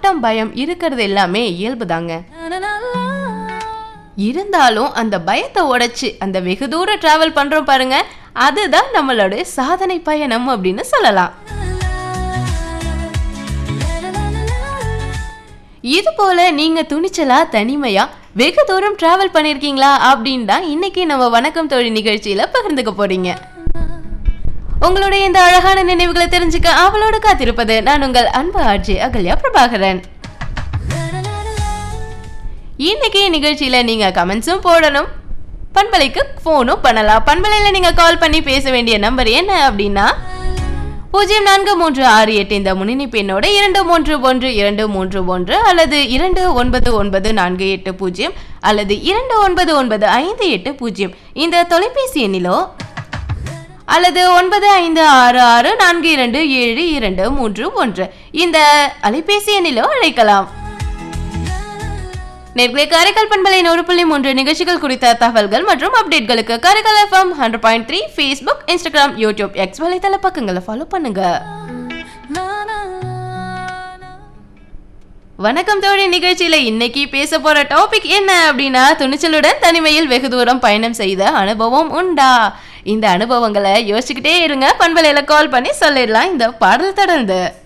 பதட்டம் பயம் இருக்கிறது எல்லாமே இயல்புதாங்க இருந்தாலும் அந்த பயத்தை உடைச்சு அந்த வெகு தூரம் டிராவல் பண்றோம் பாருங்க அதுதான் நம்மளுடைய சாதனை பயணம் அப்படின்னு சொல்லலாம் இது போல நீங்க துணிச்சலா தனிமையா வெகு தூரம் டிராவல் பண்ணிருக்கீங்களா அப்படின்னு தான் இன்னைக்கு நம்ம வணக்கம் தோழி நிகழ்ச்சியில பகிர்ந்துக்க போறீங்க உங்களுடைய இந்த அழகான நினைவுகளை தெரிஞ்சுக்க அவளோடு காத்திருப்பது நான் உங்கள் அன்பு ஆட்சி அகல்யா பிரபாகரன் இன்னைக்கு நிகழ்ச்சியில நீங்க கமெண்ட்ஸும் போடணும் பண்பலைக்கு ஃபோனும் பண்ணலாம் பண்பலையில நீங்க கால் பண்ணி பேச வேண்டிய நம்பர் என்ன அப்படின்னா பூஜ்ஜியம் நான்கு மூன்று ஆறு எட்டு இந்த முன்னணி பெண்ணோட இரண்டு மூன்று ஒன்று இரண்டு மூன்று ஒன்று அல்லது இரண்டு ஒன்பது ஒன்பது நான்கு எட்டு பூஜ்ஜியம் அல்லது இரண்டு ஒன்பது ஒன்பது ஐந்து எட்டு பூஜ்ஜியம் இந்த தொலைபேசி எண்ணிலோ அல்லது ஒன்பது ஐந்து ஆறு ஆறு நான்கு இரண்டு ஏழு இரண்டு மூன்று ஒன்று இந்த அலைபேசி எண்ணிலோ அழைக்கலாம் நேர்களை காரைக்கால் பண்பலை நூறு புள்ளி மூன்று நிகழ்ச்சிகள் குறித்த தகவல்கள் மற்றும் அப்டேட்களுக்கு Karaikal FM hundred point three Facebook Instagram YouTube X வலைத்தள பக்கங்களை ஃபாலோ பண்ணுங்க வணக்கம் தோழி நிகழ்ச்சியில இன்னைக்கு பேச போற டாபிக் என்ன அப்படின்னா துணிச்சலுடன் தனிமையில் வெகு தூரம் பயணம் செய்த அனுபவம் உண்டா இந்த அனுபவங்களை யோசிச்சுக்கிட்டே இருங்க பண்பலையில கால் பண்ணி சொல்லிடலாம் இந்த பாடல் தொடர்ந்து